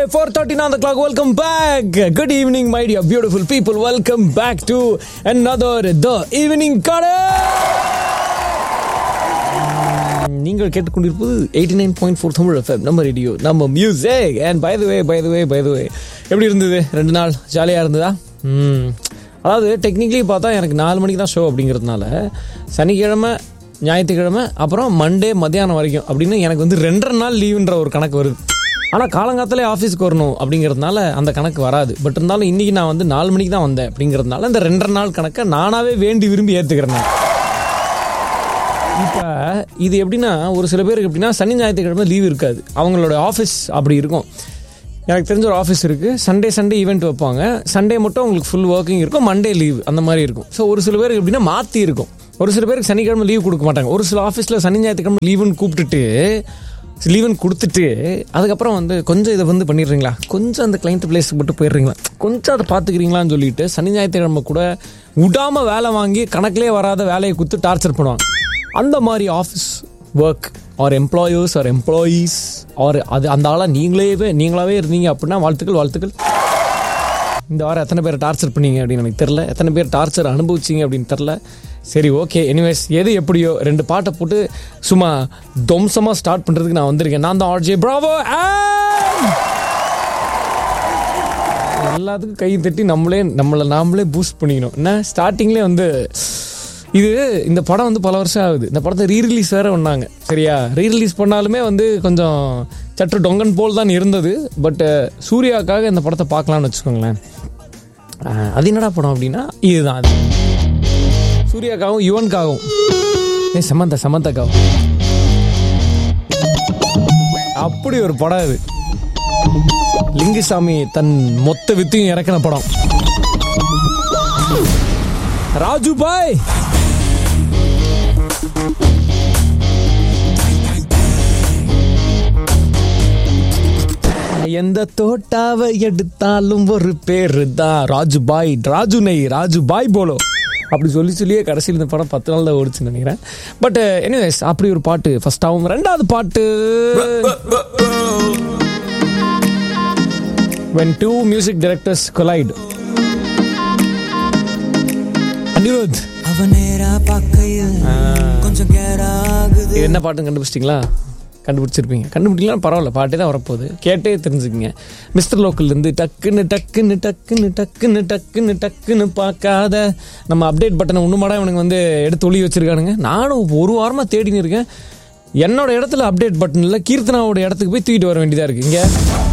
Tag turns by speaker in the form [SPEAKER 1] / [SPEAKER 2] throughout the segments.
[SPEAKER 1] Four thirteen அந்த clock welcome back good evening my dear beautiful people welcome back to another the evening கடை நீங்கள் கேட்டுக்கொண்டிருப்பது eighty nine point four Tamil FM நம்ம radio நம்ம music and by the way by the way by the way எப்படி இருந்தது ரெண்டு நாள் ஜாலியாக இருந்ததா ம் அதாவது டெக்னிக்கலி பார்த்தா எனக்கு நாலு மணிக்கு தான் ஷோ அப்படிங்கிறதுனால சனிக்கிழமை ஞாயிற்றுக்கிழமை அப்புறம் மண்டே மத்தியானம் வரைக்கும் அப்படின்னு எனக்கு வந்து ரெண்டரை நாள் லீவுன்ற ஒரு கணக்கு வருது ஆனால் காலங்காத்தாலே ஆஃபீஸ்க்கு வரணும் அப்படிங்கிறதுனால அந்த கணக்கு வராது பட் இருந்தாலும் இன்றைக்கி நான் வந்து நாலு மணிக்கு தான் வந்தேன் அப்படிங்கிறதுனால இந்த ரெண்டரை நாள் கணக்கை நானாகவே வேண்டி விரும்பி ஏற்றுக்கிறேன் நான் இப்போ இது எப்படின்னா ஒரு சில பேருக்கு எப்படின்னா சனி ஞாயிற்றுக்கிழமை லீவ் இருக்காது அவங்களோட ஆஃபீஸ் அப்படி இருக்கும் எனக்கு தெரிஞ்ச ஒரு ஆஃபீஸ் இருக்குது சண்டே சண்டே ஈவெண்ட் வைப்பாங்க சண்டே மட்டும் உங்களுக்கு ஃபுல் ஒர்க்கிங் இருக்கும் மண்டே லீவ் அந்த மாதிரி இருக்கும் ஸோ ஒரு சில பேருக்கு எப்படின்னா மாற்றி இருக்கும் ஒரு சில பேருக்கு சனிக்கிழமை லீவ் கொடுக்க மாட்டாங்க ஒரு சில ஆஃபீஸில் சனி ஞாயிற்றுக்கிழமை லீவுன்னு கூப்பிட்டுட்டு லீவுன்னு கொடுத்துட்டு அதுக்கப்புறம் வந்து கொஞ்சம் இதை வந்து பண்ணிடுறீங்களா கொஞ்சம் அந்த கிளைண்ட் பிளேஸுக்கு மட்டும் போயிடுறீங்களா கொஞ்சம் அதை பார்த்துக்கிறீங்களான்னு சொல்லிட்டு சனி ஞாயிற்றுக்கிழமை கூட விடாமல் வேலை வாங்கி கணக்கிலே வராத வேலையை கொடுத்து டார்ச்சர் பண்ணுவாங்க அந்த மாதிரி office work or employers or employees or அது அந்த ஆளாக நீங்களே நீங்களாவே இருந்தீங்க அப்படின்னா வாழ்த்துக்கள் வாழ்த்துக்கள் இந்த வாரம் எத்தனை பேர் டார்ச்சர் பண்ணீங்க அப்படின்னு எனக்கு தெரில எத்தனை பேர் டார்ச்சர் அனுபவிச்சிங்க அப்படின்னு தெரில சரி ஓகே எனிவேஸ் எது எப்படியோ ரெண்டு பாட்டை போட்டு சும்மா தொம்சமாக ஸ்டார்ட் பண்ணுறதுக்கு நான் வந்திருக்கேன் நான் தான் ஆர்ஜே ப்ராவோ எல்லாத்துக்கும் கை தட்டி நம்மளே நம்மளை நாமளே பூஸ்ட் பண்ணிக்கணும் என்ன ஸ்டார்டிங்லேயே வந்து இது இந்த படம் வந்து பல வருஷம் ஆகுது இந்த படத்தை ரீரிலீஸ் வேற பண்ணாங்க சரியா ரீரிலீஸ் பண்ணாலுமே வந்து கொஞ்சம் சற்று டொங்கன் போல் தான் இருந்தது பட் சூர்யாவுக்காக இந்த படத்தை பார்க்கலாம்னு வச்சுக்கோங்களேன் அஹ், அது என்னடா படம் அப்படின்னா இதுதான் அது சூர்யாக்காகவும் யுவனுக்காகவும் ஏ சமந்தா சமந்தாக்காகவும் அப்படி ஒரு படம் இது லிங்குசாமி தன் மொத்த வித்தையும் இறக்கின படம் ராஜு பாய் எந்த தோட்டாவை எடுத்தாலும் ஒரு பேரு தான் ராஜு பாய் ராஜு நெய் ராஜு பாய் போலோ அப்படி சொல்லி சொல்லியே கடைசியில் இந்த படம் பத்து நாள் தான் ஓடிச்சுன்னு நினைக்கிறேன் பட் எனிவேஸ் அப்படி ஒரு பாட்டு ஃபர்ஸ்டாகவும் ரெண்டாவது பாட்டு when two music directors collide Anirudh
[SPEAKER 2] அவ நேரா பார்க்கையில் கொஞ்சம் கேரா ஆகுது
[SPEAKER 1] இது என்ன பாட்டுன்னு கண்டுபிடிச்சிட்டிங்களா கண்டுபிடிச்சிருப்பீங்க கண்டுபிடிக்கலாம் பரவாயில்ல பாட்டே தான் வரப்போகுது கேட்டே தெரிஞ்சுக்கங்க மிஸ்டர் லோக்கல்லேருந்து டக்குன்னு டக்குன்னு டக்குன்னு டக்குன்னு டக்குன்னு டக்குன்னு பார்க்காத நம்ம அப்டேட் பட்டனை ஒன்றுமாடா இவனுங்க வந்து எடுத்து ஒளி வச்சிருக்கானுங்க நானும் ஒரு வாரமாக தேடின்னு இருக்கேன் என்னோட இடத்துல அப்டேட் பட்டனில் கீர்த்தனாவோட இடத்துக்கு போய் தூக்கிட்டு வர வேண்டியதாக இருக்குது இங்கே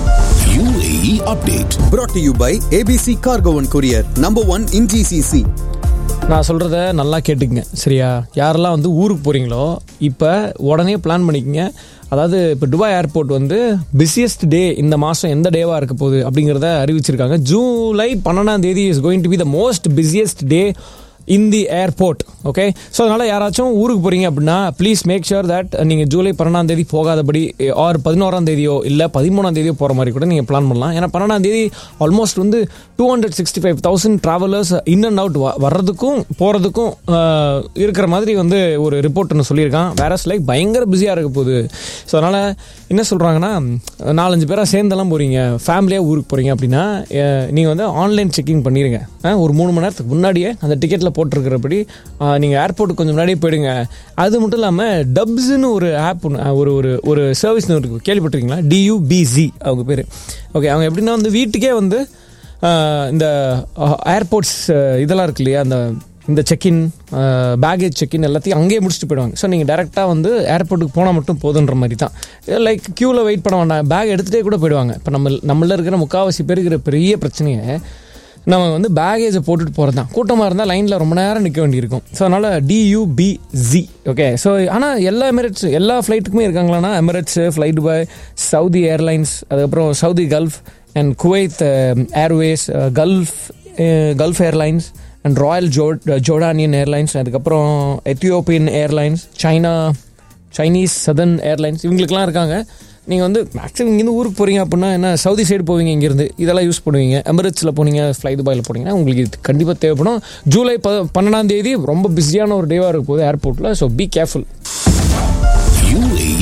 [SPEAKER 3] UAE update.
[SPEAKER 4] brought to you by ABC Cargo and Courier, number one in GCC.
[SPEAKER 1] நான் சொல்கிறத நல்லா கேட்டுக்குங்க சரியா யாரெல்லாம் வந்து ஊருக்கு போகிறீங்களோ இப்போ உடனே பிளான் பண்ணிக்கங்க அதாவது இப்போ துபாய் ஏர்போர்ட் வந்து பிஸியஸ்ட் டே இந்த மாதம் எந்த டேவாக இருக்க போகுது அப்படிங்கிறத அறிவிச்சிருக்காங்க ஜூலை பன்னெண்டாம் தேதி is going to be the most busiest day in the airport okay so அதனால் யாராச்சும் ஊருக்கு போகிறீங்க அப்படின்னா ப்ளீஸ் மேக் ஷுர் தட் நீங்கள் ஜூலை பன்னெண்டாம் தேதி போகாதபடி ஆர் பதினோராம் தேதியோ இல்லை பதிமூணாம் தேதியோ போகிற மாதிரி கூட நீங்கள் பிளான் பண்ணலாம் ஏன்னா பன்னெண்டாம் தேதி ஆல்மோஸ்ட் வந்து two hundred sixty five thousand travellers in and out வர்றதுக்கும் போகிறதுக்கும் இருக்கிற மாதிரி வந்து ஒரு ரிப்போர்ட் ஒன்று சொல்லியிருக்கான் வேற லைக் பயங்கர பிஸியாக இருக்க போகுது ஸோ அதனால் என்ன சொல்கிறாங்கன்னா நாலஞ்சு பேராக சேர்ந்தெல்லாம் போகிறீங்க ஃபேமிலியாக ஊருக்கு போகிறீங்க அப்படின்னா நீங்கள் வந்து ஆன்லைன் செக்கிங் பண்ணிடுங்க அஹ், ஒரு மூணு மணி நேரத்துக்கு முன்னாடியே அந்த டிக்கெட்டில் போட்டிருக்கிறபடி நீங்கள் ஏர்போர்ட்டுக்கு கொஞ்சம் முன்னாடியே போயிடுங்க அது மட்டும் இல்லாமல் டப்ஸ்னு ஒரு ஆப் ஒன்று ஒரு ஒரு ஒரு சர்வீஸ் இருக்கு கேள்விப்பட்டிருக்கீங்களா டியூபிசி அவங்க பேர் ஓகே அவங்க எப்படின்னா வந்து வீட்டுக்கே வந்து அஹ், இந்த ஏர்போர்ட்ஸ் இதெல்லாம் இருக்கு இல்லையா அந்த இந்த செக்இன் பேகேஜ் செக்இன் எல்லாத்தையும் அங்கேயே முடிச்சுட்டு போயிடுவாங்க ஸோ நீங்கள் டேரெக்டாக வந்து ஏர்போர்ட்டுக்கு போனால் மட்டும் போதுன்ற மாதிரி தான் லைக் க்யூவில் வெயிட் பண்ண வேண்டாம் பேக் எடுத்துகிட்டே கூட போயிடுவாங்க இப்போ நம்ம நம்மள இருக்கிற முக்காவாசி பேர் இருக்கிற பெரிய பிரச்சனையை நம்ம வந்து பேகேஜை போட்டுட்டு போகிறது தான் கூட்டமாக இருந்தால் லைனில் ரொம்ப நேரம் நிற்க வேண்டியிருக்கும் ஸோ அதனால் டியூபிசி ஓகே ஸோ ஆனால் எல்லா எமிரேட்ஸ் எல்லா ஃப்ளைட்டுக்குமே இருக்காங்களான்னா Emirates flight by Saudi airlines அதுக்கப்புறம் Saudi gulf and Kuwait airways gulf gulf airlines and royal jo Jordanian airlines அதுக்கப்புறம் Ethiopian airlines China Chinese southern airlines இவங்களுக்குலாம் இருக்காங்க நீங்கள் வந்து மேக்ஸிமம் இங்கேருந்து ஊருக்கு போகிறீங்க அப்படின்னா என்ன சவுதி சைடு போவீங்க இங்கேருந்து இதெல்லாம் யூஸ் பண்ணுவீங்க எமிரேட்ஸில் போனீங்க ஃப்ளை துபாயில் போனீங்கன்னா உங்களுக்கு இது கண்டிப்பாக தேவைப்படும் ஜூலை ப பன்னெண்டாம் தேதி ரொம்ப பிஸியான ஒரு டேவாக இருக்க போகுது ஏர்போர்ட்டில் so be careful
[SPEAKER 3] UAE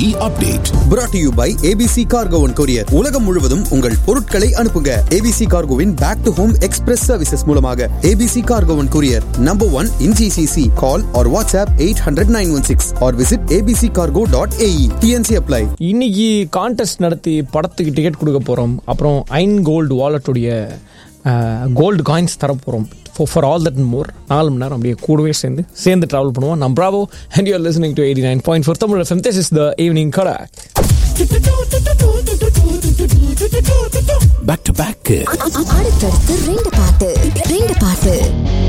[SPEAKER 3] UAE update.
[SPEAKER 4] brought to you by ABC Cargo and Courier உலகம் முழுவதும் உங்கள் பொருட்களை அனுப்புங்க ABC Cargoவின் back to home express services மூலமாக ABC Cargo and Courier number one in GCC call or WhatsApp 800-916 or visit abccargo.ae TNC apply
[SPEAKER 1] இன்னைக்கு contest நடத்தி படத்துக்கு டிக்கெட் கொடுக்க போகிறோம் அப்புறம் ஐன் கோல்டு வாலெட்டுடைய கோல்டு காயின்ஸ் தர போகிறோம் ஃபார் ஆல் தட் மோர் நாலு மணி நேரம் அப்படியே கூடவே சேர்ந்து சேர்ந்து ட்ராவல் பண்ணுவோம் நம் bravo and you're listening to eighty nine point four Tamil FM this is the evening கடாக்
[SPEAKER 3] Back to back.
[SPEAKER 5] அடுத்தடுத்து ரெண்டு பாட்டு ரெண்டு பாட்டு